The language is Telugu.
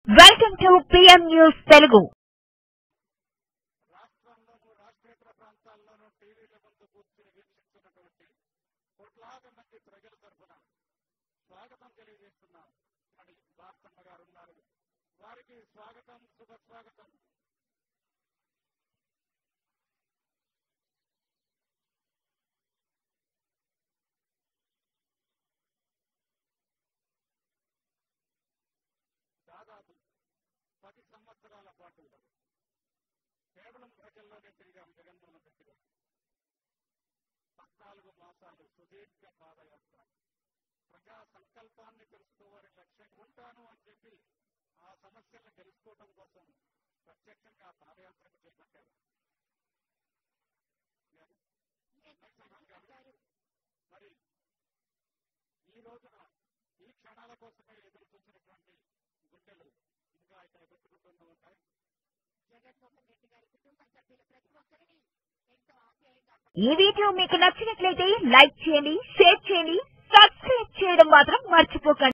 welcome to PM news Telugu రాష్ట్రంలోనూ రాష్ట్రేతర ప్రాంతాల్లోనూ టీవీల ముందు కూర్చుని వీక్షిస్తున్నటువంటి కోట్లాది మంది ప్రజల తరఫున స్వాగతం తెలియజేస్తున్నాం అని భారతమ్మ గారు ఉన్నారు వారికి స్వాగతం శుభ స్వాగతం దాదాపు పది సంవత్సరాల పాటు కేవలం ప్రజల్లోనే తిరిగాం జగన్మోహన్ రెడ్డి గారు పద్నాలుగు మాసాలు సుదీర్ఘ పాదయాత్ర ప్రజా సంకల్పాన్ని తెలుసుకోవాలని లక్ష్యం ఉంటాను అని చెప్పి ఆ సమస్యలను తెలుసుకోవడం కోసం ప్రత్యక్షంగా పాదయాత్రకు చేపట్టారు మరి ఈ రోజున ఈ క్షణాల కోసమే ఎదురు చూసినటువంటి గుండెలు ఇంకా ఇక్కడ పెట్టుకుంటూ ఉంటాయి జగన్మోహన్ రెడ్డి గారి కుటుంబ సభ్యులు ప్రతి ఒక్కరిని ఎంతో ఆప్యాయంగా ఈ వీడియో మీకు నచ్చినట్లయితే లైక్ చేయండి షేర్ చేయండి సబ్స్క్రైబ్ చేయడం మాత్రం మర్చిపోకండి